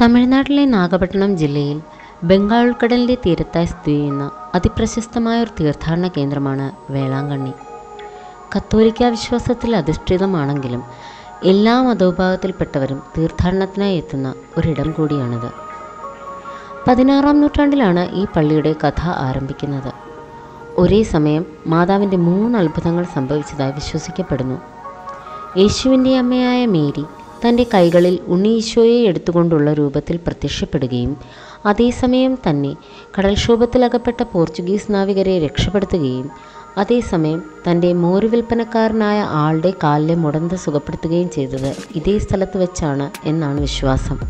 തമിഴ്നാട്ടിലെ നാഗപട്ടണം ജില്ലയിൽ ബംഗാൾ ഉൾക്കടലിൻ്റെ തീരത്തായി സ്ഥിതി ചെയ്യുന്ന അതിപ്രശസ്തമായ ഒരു തീർത്ഥാടന കേന്ദ്രമാണ് വേളാങ്കണ്ണി കത്തോലിക്ക വിശ്വാസത്തിൽ അധിഷ്ഠിതമാണെങ്കിലും എല്ലാ മതവിഭാഗത്തിൽപ്പെട്ടവരും തീർത്ഥാടനത്തിനായി എത്തുന്ന ഒരിടം കൂടിയാണിത് പതിനാറാം നൂറ്റാണ്ടിലാണ് ഈ പള്ളിയുടെ കഥ ആരംഭിക്കുന്നത് ഒരേ സമയം മാതാവിൻ്റെ മൂന്ന് അത്ഭുതങ്ങൾ സംഭവിച്ചതായി വിശ്വസിക്കപ്പെടുന്നു യേശുവിൻ്റെ അമ്മയായ മേരി തൻ്റെ കൈകളിൽ ഉണ്ണി ഈശോയെ എടുത്തുകൊണ്ടുള്ള രൂപത്തിൽ പ്രത്യക്ഷപ്പെടുകയും അതേസമയം തന്നെ കടൽക്ഷോഭത്തിലകപ്പെട്ട പോർച്ചുഗീസ് നാവികരെ രക്ഷപ്പെടുത്തുകയും അതേസമയം തൻ്റെ മോര് വിൽപ്പനക്കാരനായ ആളുടെ കാലിലെ മുടന്ത് സുഖപ്പെടുത്തുകയും ചെയ്തത് ഇതേ സ്ഥലത്ത് വെച്ചാണ് എന്നാണ് വിശ്വാസം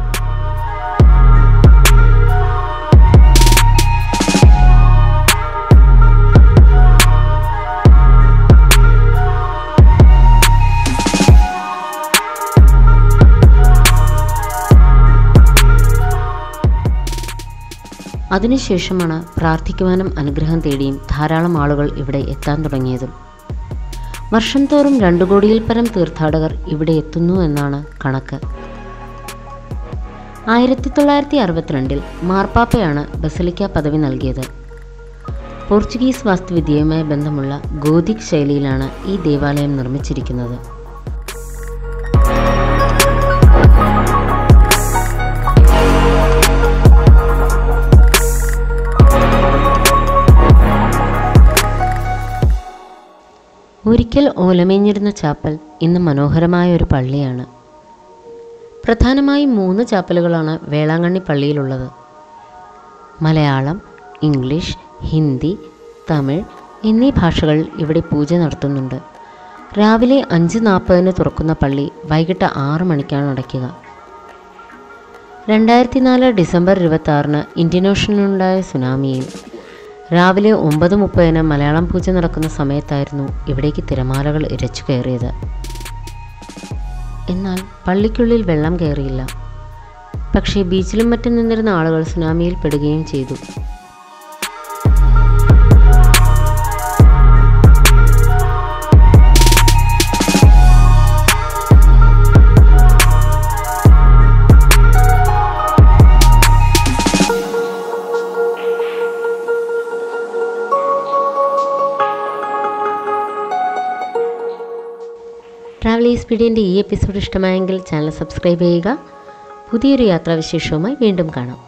അതിനുശേഷമാണ് പ്രാർത്ഥിക്കുവാനും അനുഗ്രഹം തേടിയും ധാരാളം ആളുകൾ ഇവിടെ എത്താൻ തുടങ്ങിയതും വർഷം തോറും രണ്ടു കോടിയിൽ പരം തീർത്ഥാടകർ ഇവിടെ എത്തുന്നു എന്നാണ് കണക്ക് ആയിരത്തി തൊള്ളായിരത്തി അറുപത്തിരണ്ടിൽ മാർപ്പാപ്പയാണ് ബസലിക്ക പദവി നൽകിയത് പോർച്ചുഗീസ് വാസ്തുവിദ്യയുമായി ബന്ധമുള്ള ഗോതിക് ശൈലിയിലാണ് ഈ ദേവാലയം നിർമ്മിച്ചിരിക്കുന്നത് ഒരിക്കൽ ഓലമേഞ്ഞിരുന്ന ചാപ്പൽ ഇന്ന് മനോഹരമായ ഒരു പള്ളിയാണ് പ്രധാനമായും മൂന്ന് ചാപ്പലുകളാണ് വേളാങ്കണ്ണി പള്ളിയിലുള്ളത് മലയാളം ഇംഗ്ലീഷ് ഹിന്ദി തമിഴ് എന്നീ ഭാഷകളിൽ ഇവിടെ പൂജ നടത്തുന്നുണ്ട് രാവിലെ അഞ്ച് നാൽപ്പതിന് തുറക്കുന്ന പള്ളി വൈകിട്ട് ആറ് മണിക്കാണ് അടയ്ക്കുക രണ്ടായിരത്തി നാല് ഡിസംബർ ഇരുപത്തി ആറിന് ഇന്ത്യൻ ഓഷനിലുണ്ടായ സുനാമിയിൽ രാവിലെ ഒമ്പത് മുപ്പതിന് മലയാളം പൂജ നടക്കുന്ന സമയത്തായിരുന്നു ഇവിടേക്ക് തിരമാലകൾ ഇരച്ചു കയറിയത് എന്നാൽ പള്ളിക്കുള്ളിൽ വെള്ളം കയറിയില്ല പക്ഷേ ബീച്ചിലും മറ്റും നിന്നിരുന്ന ആളുകൾ സുനാമിയിൽ പെടുകയും ചെയ്തു ട്രാവൽ ഈസ്പീഡിയൻ്റെ ഈ എപ്പിസോഡ് ഇഷ്ടമായെങ്കിൽ ചാനൽ സബ്സ്ക്രൈബ് ചെയ്യുക പുതിയൊരു യാത്രാവിശേഷവുമായി വീണ്ടും കാണാം